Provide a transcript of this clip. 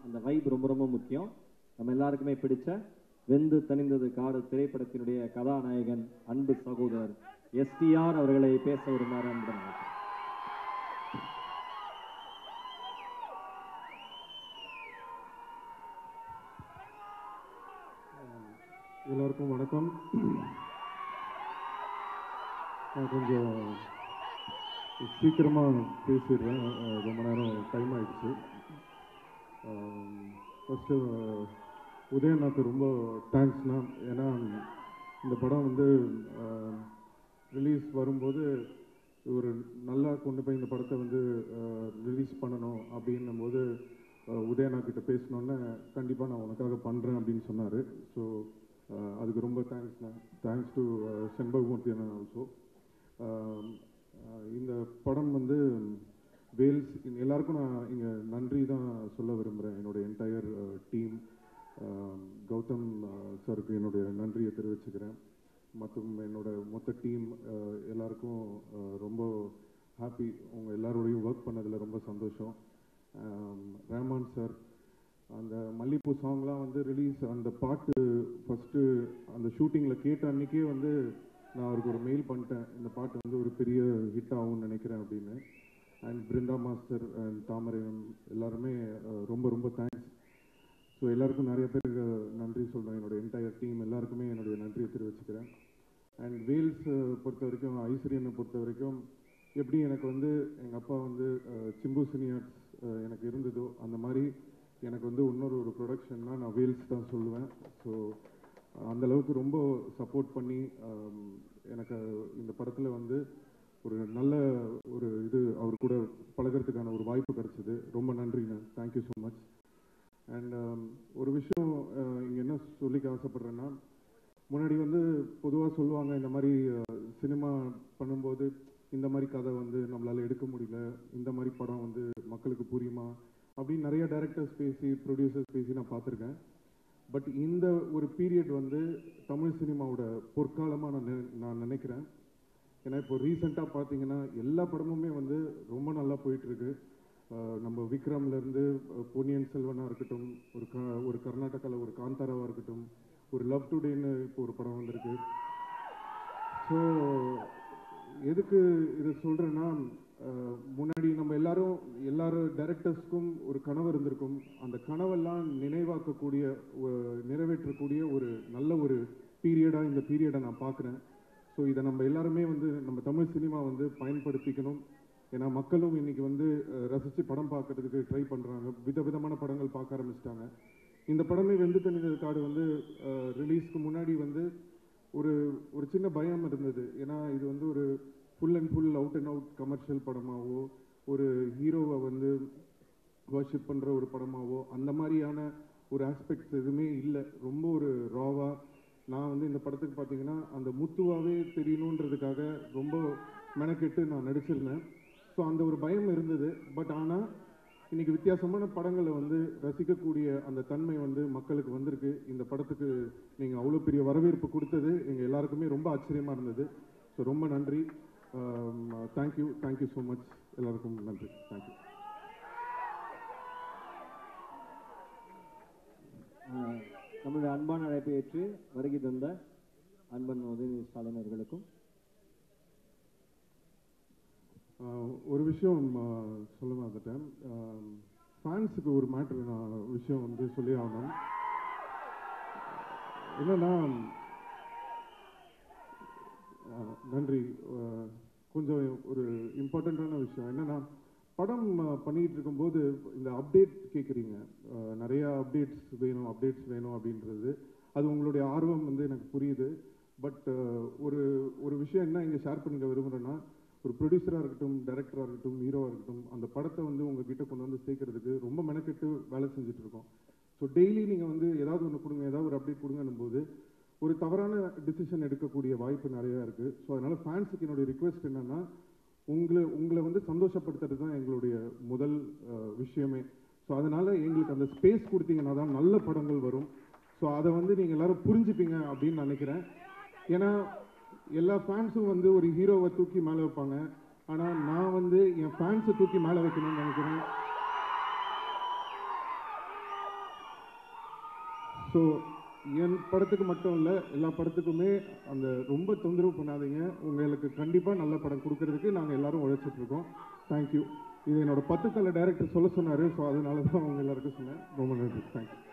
அந்த வைப் ரொம்ப ரொம்ப முக்கியம் நம்ம எல்லாருக்குமே பிடிச்ச வெந்து தணிந்தது காடு திரைப்படத்தினுடைய கதாநாயகன் அன்பு சகோதரர் எஸ்டிஆர் அவர்களை பேச வருமாறு அன்புடன் அழைக்கிறேன். எல்லாருக்கும் வணக்கம் நான் கொஞ்சம் சீக்கிரமாக பேசிடுறேன் அஹ் ரொம்ப நேரம் டைம் ஆயிடுச்சு ஃபஸ்ட்டு உதயநாக்கு ரொம்ப தேங்க்ஸ்ண்ணா ஏன்னா இந்த படம் வந்து ரிலீஸ் வரும்போது ஒரு நல்லா கொண்டு போய் இந்த படத்தை வந்து ரிலீஸ் பண்ணணும் அப்படின்னும் போது அஹ் உதயண்ணா கிட்ட பேசினோன்னே கண்டிப்பாக நான் உனக்காக பண்ணுறேன் அப்படின்னு சொன்னார் ஸோ அதுக்கு ரொம்ப தேங்க்ஸ்ண்ணா தேங்க்ஸ் டு செண்பகமூர்த்தி அண்ணா ஆல்சோ இந்த படம் வந்து வேல்ஸ் எல்லாருக்கும் நான் இங்கே நன்றி தான் சொல்ல விரும்புகிறேன் என்னோட என்டையர் டீம் கௌதம் சாருக்கு என்னுடைய நன்றியை தெரிவிச்சுக்கிறேன் மற்றும் என்னோட மொத்த டீம் எல்லாருக்கும் அஹ், ரொம்ப ஹாப்பி உங்கள் எல்லாரோடையும் ஒர்க் பண்ணதில் ரொம்ப சந்தோஷம் ஆம், ரஹ்மான் சார் அந்த மல்லிப்பூ சாங்லாம் வந்து ரிலீஸ் அந்த பாட்டு ஃபஸ்ட்டு அந்த ஷூட்டிங்கில் கேட்ட அன்னைக்கே வந்து நான் அவருக்கு ஒரு மெயில் பண்ணிட்டேன் இந்த பாட்டு வந்து ஒரு பெரிய ஹிட் ஆகும்னு நினைக்கிறேன் அப்படின்னு அண்ட் பிருந்தா மாஸ்டர் அண்ட் தாமரையம் எல்லாருமே அஹ், ரொம்ப ரொம்ப தேங்க்ஸ் ஸோ எல்லாருக்கும் நிறைய பேருக்கு நன்றி சொல்கிறேன் என்னோட என்டையர் டீம் எல்லாருக்குமே என்னுடைய நன்றியை தெரிவிச்சுக்கிறேன் அண்ட் வேல்ஸ் பொறுத்த வரைக்கும் ஐஸ்வரியனை பொறுத்த வரைக்கும் எப்படி எனக்கு வந்து எங்கள் அப்பா வந்து அஹ், சிம்பு சினியர்ஸ் எனக்கு இருந்ததோ அந்த மாதிரி எனக்கு வந்து இன்னொரு ஒரு ப்ரொடக்ஷன்னா நான் வேல்ஸ் தான் சொல்லுவேன் ஸோ அந்த அளவுக்கு ரொம்ப சப்போர்ட் பண்ணி ஆம், எனக்கு இந்த படத்தில் வந்து ஒரு நல்ல ஒரு இது அவர் கூட பழகுறதுக்கான ஒரு வாய்ப்பு கிடைச்சது ரொம்ப நன்றிண்ணா தேங்க்யூ ஸோ மச் அண்ட் ஒரு விஷயம் இங்கே என்ன சொல்லிக்க ஆசைப்படுறேன்னா முன்னாடி வந்து பொதுவாக சொல்லுவாங்க இந்த மாதிரி சினிமா பண்ணும்போது இந்த மாதிரி கதை வந்து நம்மளால் எடுக்க முடியல இந்த மாதிரி படம் வந்து மக்களுக்கு புரியுமா அப்படின்னு நிறைய டைரக்டர்ஸ் பேசி ப்ரொடியூசர்ஸ் பேசி நான் பார்த்துருக்கேன் பட் இந்த ஒரு பீரியட் வந்து தமிழ் சினிமாவோட பொற்காலமாக நான் நினை- நான் நினைக்கிறேன் ஏன்னா இப்போ ரீசெண்டாக பார்த்தீங்கன்னா எல்லா படமுமே வந்து ரொம்ப நல்லா போயிட்டுருக்கு நம்ம விக்ரம்ல இருந்து அஹ், பொன்னியின் செல்வனாக இருக்கட்டும் ஒரு க ஒரு கர்நாடகாவில் ஒரு காந்தாராவாக இருக்கட்டும் ஒரு லவ் டுடேன்னு இப்போ ஒரு படம் வந்திருக்கு ஸோ எதுக்கு இது சொல்கிறேன்னா முன்னாடி நம்ம எல்லாரும் எல்லாரும் டைரக்டர்ஸ்க்கும் ஒரு கனவு இருந்திருக்கும் அந்த கனவெல்லாம் நினைவாக்கக்கூடிய ஒ- நிறைவேற்றக்கூடிய ஒரு நல்ல ஒரு பீரியடாக இந்த பீரியடை நான் பார்க்குறேன் ஸோ இதை நம்ம எல்லாருமே வந்து நம்ம தமிழ் சினிமா வந்து பயன்படுத்திக்கணும் ஏன்னா மக்களும் இன்னைக்கு வந்து அஹ், ரசிச்சு படம் பார்க்கறதுக்கு ட்ரை பண்ணுறாங்க விதவிதமான படங்கள் பார்க்க ஆரம்பிச்சிட்டாங்க இந்த படமே வெந்து தண்ணீர் காடு வந்து ரிலீஸ்க்கு முன்னாடி வந்து ஒரு ஒரு சின்ன பயம் இருந்தது ஏன்னா இது வந்து ஒரு full and full out and out commercial படமாவோ ஒரு ஹீரோவை வந்து வர்ஷிப் பண்ணுற ஒரு படமாவோ அந்த மாதிரியான ஒரு ஆஸ்பெக்ட்ஸ் எதுவுமே இல்லை ரொம்ப ஒரு ராவா நான் வந்து இந்த படத்துக்கு பார்த்தீங்கன்னா அந்த முத்துவாவே தெரியணுன்றதுக்காக ரொம்ப மெனக்கெட்டு நான் நடிச்சிருந்தேன் ஸோ அந்த ஒரு பயம் இருந்தது பட் ஆனால் இன்னைக்கு வித்தியாசமான படங்களை வந்து ரசிக்கக்கூடிய அந்த தன்மை வந்து மக்களுக்கு வந்திருக்கு இந்த படத்துக்கு நீங்கள் அவ்வளோ பெரிய வரவேற்பு கொடுத்தது எங்கள் எல்லாருக்குமே ரொம்ப ஆச்சரியமாக இருந்தது ஸோ ரொம்ப நன்றி தேங்க்யூ தேங்க்யூ ஸோ மச் எல்லாருக்கும் நன்றி தேங்க்யூ ஆஹ், நம்மளுடைய அன்பான அழைப்பை ஏற்று வருகை தந்த அன்பன் உதயநிதி ஸ்டாலின் அவர்களுக்கும் ஆஹ் ஒரு விஷயம் ஆஹ் சொல்ல மறந்துட்டேன் ஃபேன்ஸுக்கு ஒரு மேட்ரு நான் விஷயம் வந்து சொல்லி ஆகணும் என்னன்னா ஆஹ் நன்றி ஆஹ் கொஞ்சம் ஒரு இம்பார்ட்டண்ட்டான விஷயம் என்னன்னா படம் ஆஹ் பண்ணிட்டு இருக்கும்போது இந்த அப்டேட் கேட்குறீங்க நிறைய அப்டேட்ஸ் வேணும் அப்டேட்ஸ் வேணும் அப்படின்றது அது உங்களுடைய ஆர்வம் வந்து எனக்கு புரியுது பட் ஒரு ஒரு விஷயம் என்ன இங்கே ஷேர் பண்ணிக்க விரும்புகிறேன்னா ஒரு ப்ரொடியூசராக இருக்கட்டும் டைரக்டராக இருக்கட்டும் ஹீரோவாக இருக்கட்டும் அந்த படத்தை வந்து உங்ககிட்ட கொண்டு வந்து சேர்க்கறதுக்கு ரொம்ப மெனக்கெட்டு வேலை செஞ்சுட்டு இருக்கோம் ஸோ டெய்லி நீங்கள் வந்து ஏதாவது ஒன்று கொடுங்க ஏதாவது ஒரு அப்டேட் கொடுங்கன்னும் போது ஒரு தவறான டிசிஷன் எடுக்கக்கூடிய வாய்ப்பு நிறையா இருக்குது ஸோ அதனால் ஃபேன்ஸுக்கு என்னுடைய ரிக்வெஸ்ட் என்னன்னா உங்களை உங்களை வந்து சந்தோஷப்படுத்துறது தான் எங்களுடைய முதல் அஹ், விஷயமே ஸோ அதனால் எங்களுக்கு அந்த ஸ்பேஸ் கொடுத்தீங்கன்னா தான் நல்ல படங்கள் வரும் ஸோ அதை வந்து நீங்கள் எல்லாரும் புரிஞ்சுப்பீங்க அப்படின்னு நினைக்கிறேன் ஏன்னா எல்லா ஃபேன்ஸும் வந்து ஒரு ஹீரோவை தூக்கி மேலே வைப்பாங்க ஆனால் நான் வந்து என் ஃபேன்ஸை தூக்கி மேலே வைக்கணும்னு நினைக்கிறேன் ஸோ என் படத்துக்கு மட்டும் இல்லை எல்லா படத்துக்குமே அந்த ரொம்ப தொந்தரவு பண்ணாதீங்க உங்களுக்கு கண்டிப்பாக நல்ல படம் கொடுக்கறதுக்கு நாங்கள் எல்லாரும் உழைச்சிட்டு இருக்கோம் தேங்க்யூ இது என்னோட பத்து தலை டைரக்டர் சொல்ல சொன்னார் ஸோ அதனால தான் அவங்க எல்லாருக்கும் சொன்னேன் ரொம்ப நன்றி தேங்க்யூ